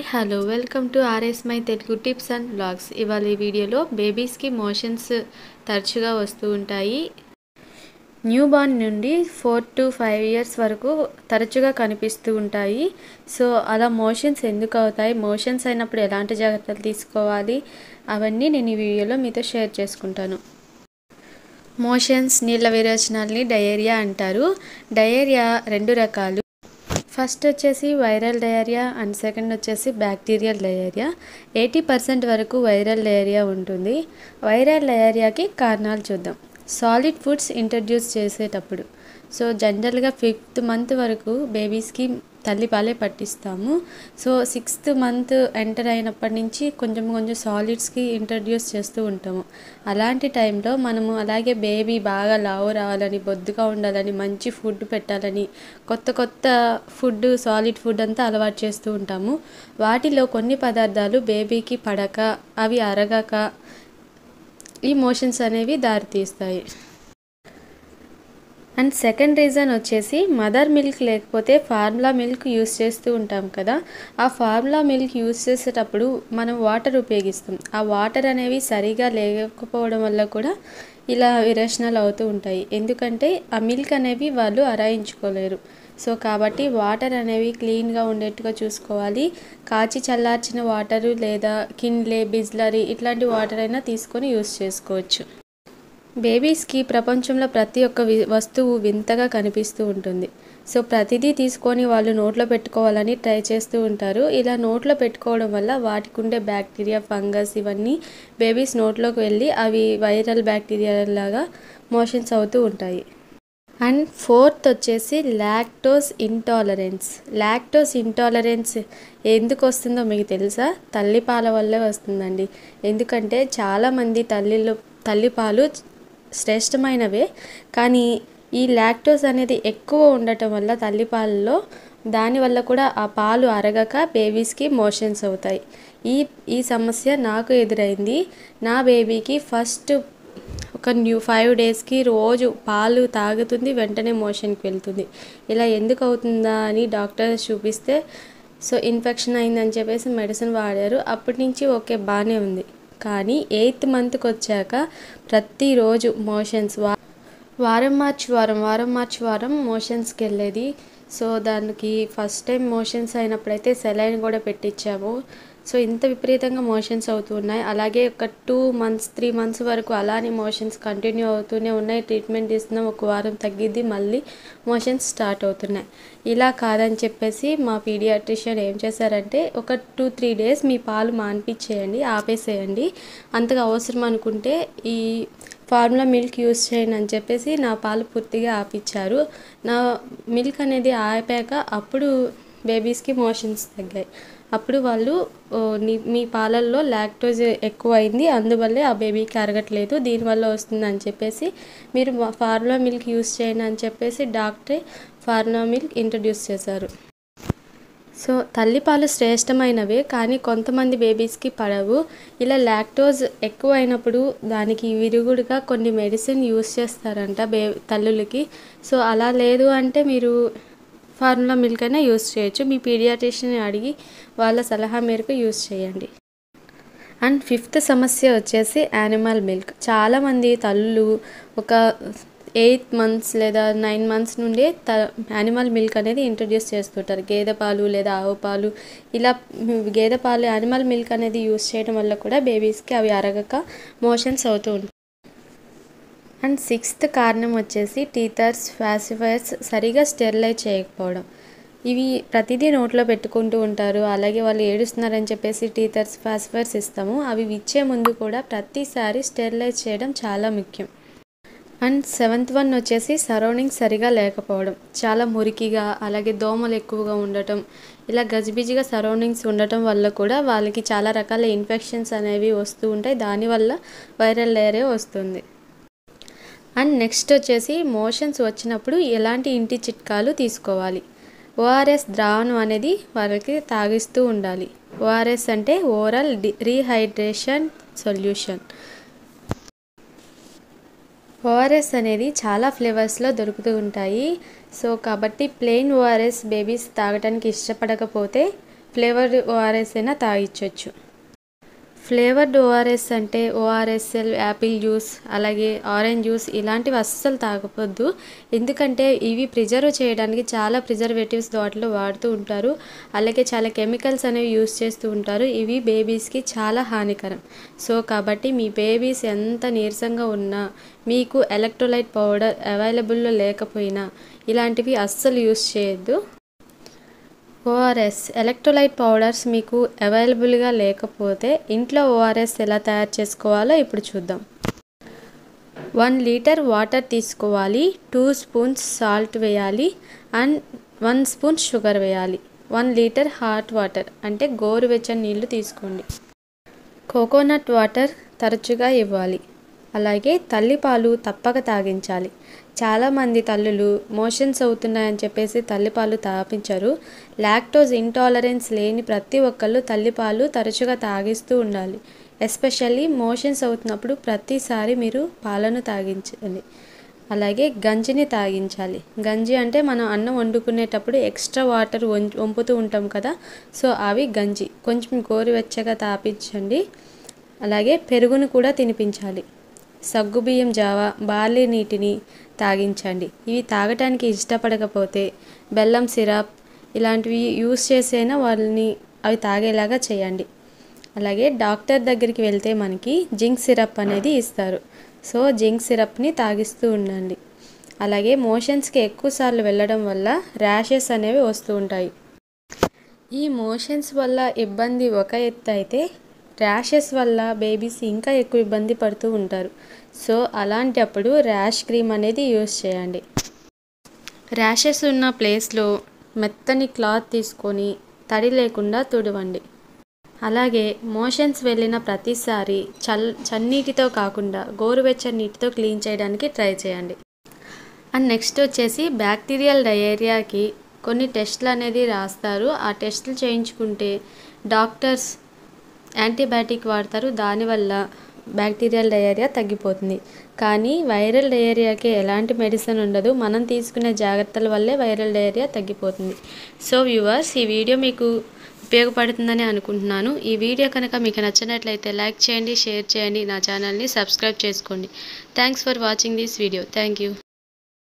hello welcome to RS my Telugu tips and blogs ఇవాళ ఈ వీడియోలో బేబీస్కి మోషన్స్ తరచుగా వస్తూ ఉంటాయి న్యూ బార్న్ నుండి ఫోర్ టు ఫైవ్ ఇయర్స్ వరకు తరచుగా కనిపిస్తూ ఉంటాయి సో అలా మోషన్స్ ఎందుకు అవుతాయి మోషన్స్ అయినప్పుడు ఎలాంటి జాగ్రత్తలు తీసుకోవాలి అవన్నీ నేను ఈ వీడియోలో మీతో షేర్ చేసుకుంటాను మోషన్స్ నీళ్ళ విరోచనాల్ని డయేరియా అంటారు డయేరియా రెండు రకాలు ఫస్ట్ వచ్చేసి వైరల్ డయేరియా అండ్ సెకండ్ వచ్చేసి బ్యాక్టీరియల్ డయేరియా ఎయిటీ పర్సెంట్ వరకు వైరల్ డయేరియా ఉంటుంది వైరల్ డయేరియాకి కారణాలు చూద్దాం సాలిడ్ ఫుడ్స్ ఇంట్రడ్యూస్ చేసేటప్పుడు సో జనరల్గా ఫిఫ్త్ మంత్ వరకు బేబీస్కి తల్లిపాలే పట్టిస్తాము సో సిక్స్త్ మంత్ ఎంటర్ అయినప్పటి నుంచి కొంచెం కొంచెం సాలిడ్స్కి ఇంట్రడ్యూస్ చేస్తూ ఉంటాము అలాంటి టైంలో మనము అలాగే బేబీ బాగా లావు రావాలని బొద్దుగా ఉండాలని మంచి ఫుడ్ పెట్టాలని కొత్త కొత్త ఫుడ్ సాలిడ్ ఫుడ్ అంతా అలవాటు చేస్తూ ఉంటాము వాటిలో కొన్ని పదార్థాలు బేబీకి పడక అవి అరగక ఈ మోషన్స్ అనేవి దారితీస్తాయి అండ్ సెకండ్ రీజన్ వచ్చేసి మదర్ మిల్క్ లేకపోతే ఫార్ములా మిల్క్ యూస్ చేస్తూ ఉంటాం కదా ఆ ఫార్ములా మిల్క్ యూస్ చేసేటప్పుడు మనం వాటర్ ఉపయోగిస్తాం ఆ వాటర్ అనేవి సరిగా లేకపోవడం వల్ల కూడా ఇలా విరేచనాలు అవుతూ ఉంటాయి ఎందుకంటే ఆ మిల్క్ అనేవి వాళ్ళు అరాయించుకోలేరు సో కాబట్టి వాటర్ అనేవి క్లీన్గా ఉండేట్టుగా చూసుకోవాలి కాచి చల్లార్చిన వాటరు లేదా కిన్లే బిజ్లరీ ఇట్లాంటి వాటర్ అయినా తీసుకొని యూస్ చేసుకోవచ్చు బేబీస్కి ప్రపంచంలో ప్రతి ఒక్క వస్తువు వింతగా కనిపిస్తూ ఉంటుంది సో ప్రతిదీ తీసుకొని వాళ్ళు నోట్లో పెట్టుకోవాలని ట్రై చేస్తూ ఉంటారు ఇలా నోట్లో పెట్టుకోవడం వల్ల వాటికి ఉండే బ్యాక్టీరియా ఫంగస్ ఇవన్నీ బేబీస్ నోట్లోకి వెళ్ళి అవి వైరల్ బ్యాక్టీరియా లాగా మోషన్స్ అవుతూ ఉంటాయి అండ్ ఫోర్త్ వచ్చేసి లాక్టోస్ ఇంటాలరెన్స్ లాక్టోస్ ఇంటాలరెన్స్ ఎందుకు వస్తుందో మీకు తెలుసా తల్లిపాల వల్లే వస్తుందండి ఎందుకంటే చాలామంది తల్లిలో తల్లిపాలు శ్రేష్టమైనవే కానీ ఈ లాక్టోస్ అనేది ఎక్కువ ఉండటం వల్ల తల్లిపాలలో దానివల్ల కూడా ఆ పాలు అరగక బేబీస్కి మోషన్స్ అవుతాయి ఈ ఈ సమస్య నాకు ఎదురైంది నా బేబీకి ఫస్ట్ ఒక న్యూ ఫైవ్ డేస్కి రోజు పాలు తాగుతుంది వెంటనే మోషన్కి వెళ్తుంది ఇలా ఎందుకు అవుతుందా అని డాక్టర్ చూపిస్తే సో ఇన్ఫెక్షన్ అయిందని చెప్పేసి మెడిసిన్ వాడారు అప్పటి నుంచి ఓకే బాగానే ఉంది కానీ ఎయిత్ మంత్కి వచ్చాక ప్రతిరోజు మోషన్స్ వా వారం మార్చి వారం వారం మార్చి వారం మోషన్స్కి వెళ్ళేది సో దానికి ఫస్ట్ టైం మోషన్స్ అయినప్పుడైతే సెలైన్ కూడా పెట్టించాము సో ఇంత విపరీతంగా మోషన్స్ అవుతున్నాయి అలాగే ఒక టూ మంత్స్ త్రీ మంత్స్ వరకు అలానే మోషన్స్ కంటిన్యూ అవుతూనే ఉన్నాయి ట్రీట్మెంట్ ఇస్తున్నాం ఒక వారం తగ్గిద్ది మళ్ళీ మోషన్స్ స్టార్ట్ అవుతున్నాయి ఇలా కాదని చెప్పేసి మా పీడియాట్రిషియన్ ఏం చేశారంటే ఒక టూ త్రీ డేస్ మీ పాలు మాన్పించేయండి ఆపేసేయండి అంతగా అవసరం అనుకుంటే ఈ ఫార్ములా మిల్క్ యూస్ చేయండి అని చెప్పేసి నా పాలు పూర్తిగా ఆపిచ్చారు నా మిల్క్ అనేది ఆపాక అప్పుడు బేబీస్కి మోషన్స్ తగ్గాయి అప్పుడు వాళ్ళు మీ పాలల్లో లాక్టోజ్ ఎక్కువ అయింది అందువల్లే ఆ బేబీకి అరగట్లేదు దీనివల్ల వస్తుంది అని చెప్పేసి మీరు ఫార్ములా మిల్క్ యూస్ చేయండి అని చెప్పేసి డాక్టరే ఫార్ములా మిల్క్ ఇంట్రడ్యూస్ చేశారు సో తల్లిపాలు శ్రేష్టమైనవే కానీ కొంతమంది బేబీస్కి పడవు ఇలా లాక్టోజ్ ఎక్కువ అయినప్పుడు దానికి విరుగుడుగా కొన్ని మెడిసిన్ యూస్ చేస్తారంట బే తల్లులకి సో అలా లేదు అంటే మీరు ఫార్ములా మిల్క్ అయినా యూస్ చేయొచ్చు మీ పీడియాట్రిషియన్ అడిగి వాళ్ళ సలహా మేరకు యూస్ చేయండి అండ్ ఫిఫ్త్ సమస్య వచ్చేసి యానిమల్ మిల్క్ చాలామంది తల్లులు ఒక ఎయిత్ మంత్స్ లేదా నైన్ మంత్స్ నుండే త యానిమల్ మిల్క్ అనేది ఇంట్రడ్యూస్ చేస్తుంటారు గేదె పాలు లేదా ఆవు పాలు ఇలా గేదె పాలు యానిమల్ మిల్క్ అనేది యూస్ చేయడం వల్ల కూడా బేబీస్కి అవి అరగక మోషన్స్ అవుతూ ఉంటాయి అండ్ సిక్స్త్ కారణం వచ్చేసి టీథర్స్ ఫ్యాసిఫైర్స్ సరిగా స్టెరిలైజ్ చేయకపోవడం ఇవి ప్రతిదీ నోట్లో పెట్టుకుంటూ ఉంటారు అలాగే వాళ్ళు ఏడుస్తున్నారని చెప్పేసి టీథర్స్ ఫ్యాసిఫైర్స్ ఇస్తాము అవి ఇచ్చే ముందు కూడా ప్రతిసారి స్టెరిలైజ్ చేయడం చాలా ముఖ్యం అండ్ సెవెంత్ వన్ వచ్చేసి సరౌండింగ్స్ సరిగా లేకపోవడం చాలా మురికిగా అలాగే దోమలు ఎక్కువగా ఉండటం ఇలా గజిబిజిగా సరౌండింగ్స్ ఉండటం వల్ల కూడా వాళ్ళకి చాలా రకాల ఇన్ఫెక్షన్స్ అనేవి వస్తూ ఉంటాయి దానివల్ల వైరల్ లేయరే వస్తుంది అండ్ నెక్స్ట్ వచ్చేసి మోషన్స్ వచ్చినప్పుడు ఎలాంటి ఇంటి చిట్కాలు తీసుకోవాలి ఓఆర్ఎస్ ద్రావణం అనేది వాళ్ళకి తాగిస్తూ ఉండాలి ఓఆర్ఎస్ అంటే oral rehydration solution ORS అనేది చాలా ఫ్లేవర్స్లో దొరుకుతూ ఉంటాయి సో కాబట్టి ప్లెయిన్ ఓఆర్ఎస్ బేబీస్ తాగడానికి ఇష్టపడకపోతే ఫ్లేవర్డ్ ఓఆర్ఎస్ అయినా తాగించవచ్చు ఫ్లేవర్డ్ ఓఆర్ఎస్ అంటే ఓఆర్ఎస్ఎల్ యాపిల్ జ్యూస్ అలాగే ఆరెంజ్ జ్యూస్ ఇలాంటివి అస్సలు తాగవద్దు ఎందుకంటే ఇవి ప్రిజర్వ్ చేయడానికి చాలా ప్రిజర్వేటివ్స్ వాటిలో వాడుతూ ఉంటారు అలాగే చాలా కెమికల్స్ అనేవి యూస్ చేస్తూ ఉంటారు ఇవి బేబీస్కి చాలా హానికరం సో కాబట్టి మీ బేబీస్ ఎంత నీరసంగా ఉన్నా మీకు ఎలక్ట్రోలైట్ పౌడర్ అవైలబుల్లో లేకపోయినా ఇలాంటివి అస్సలు యూస్ చేయొద్దు ఓఆర్ఎస్ ఎలక్ట్రోలైట్ పౌడర్స్ మీకు అవైలబుల్గా లేకపోతే ఇంట్లో ఓఆర్ఎస్ ఎలా తయారు చేసుకోవాలో ఇప్పుడు చూద్దాం వన్ లీటర్ వాటర్ తీసుకోవాలి టూ స్పూన్స్ సాల్ట్ వేయాలి అండ్ వన్ స్పూన్ షుగర్ వేయాలి వన్ లీటర్ హాట్ వాటర్ అంటే గోరువెచ్చని నీళ్లు తీసుకోండి కోకోనట్ వాటర్ తరచుగా ఇవ్వాలి అలాగే తల్లిపాలు తప్పక తాగించాలి చాలామంది తల్లులు మోషన్స్ అవుతున్నాయని చెప్పేసి తల్లిపాలు తాపించరు లాక్టోజ్ ఇంటాలరెన్స్ లేని ప్రతి ఒక్కళ్ళు తల్లిపాలు తరచుగా తాగిస్తూ ఉండాలి ఎస్పెషల్లీ మోషన్స్ అవుతున్నప్పుడు ప్రతిసారి మీరు పాలను తాగించాలి అలాగే గంజిని తాగించాలి గంజి అంటే మనం అన్నం వండుకునేటప్పుడు ఎక్స్ట్రా వాటర్ వంపుతూ ఉంటాం కదా సో అవి గంజి కొంచెం గోరువెచ్చగా తాపించండి అలాగే పెరుగును కూడా తినిపించాలి సగ్గుబియ్యం జావా బార్లీ నీటిని తాగించండి ఇవి తాగటానికి ఇష్టపడకపోతే బెల్లం సిరప్ ఇలాంటివి యూస్ చేసైనా వాళ్ళని అవి తాగేలాగా చేయండి అలాగే డాక్టర్ దగ్గరికి వెళ్తే మనకి జింక్ సిరప్ అనేది ఇస్తారు సో జింక్ సిరప్ని తాగిస్తూ ఉండండి అలాగే మోషన్స్కి ఎక్కువసార్లు వెళ్ళడం వల్ల ర్యాషెస్ అనేవి వస్తూ ఉంటాయి ఈ మోషన్స్ వల్ల ఇబ్బంది ఒక ఎత్తు అయితే ర్యాషెస్ వల్ల బేబీస్ ఇంకా ఎక్కువ ఇబ్బంది పడుతూ ఉంటారు సో అలాంటప్పుడు ర్యాష్ క్రీమ్ అనేది యూస్ చేయండి ర్యాషెస్ ఉన్న ప్లేస్లో మెత్తని క్లాత్ తీసుకొని తడి లేకుండా తుడవండి అలాగే మోషన్స్ వెళ్ళిన ప్రతిసారి చల్ చన్నీటితో కాకుండా గోరువెచ్చని నీటితో క్లీన్ చేయడానికి ట్రై చేయండి అండ్ నెక్స్ట్ వచ్చేసి బ్యాక్టీరియల్ డయేరియాకి కొన్ని టెస్ట్లు అనేది రాస్తారు ఆ టెస్టులు చేయించుకుంటే డాక్టర్స్ యాంటీబయాటిక్ వాడతారు దానివల్ల బ్యాక్టీరియల్ డయేరియా తగ్గిపోతుంది కానీ వైరల్ డయేరియాకి ఎలాంటి మెడిసిన్ ఉండదు మనం తీసుకునే జాగ్రత్తల వల్లే వైరల్ డయేరియా తగ్గిపోతుంది సో వ్యూవర్స్ ఈ వీడియో మీకు ఉపయోగపడుతుందని అనుకుంటున్నాను ఈ వీడియో కనుక మీకు నచ్చినట్లయితే లైక్ చేయండి షేర్ చేయండి నా ఛానల్ని సబ్స్క్రైబ్ చేసుకోండి thanks for watching this video thank you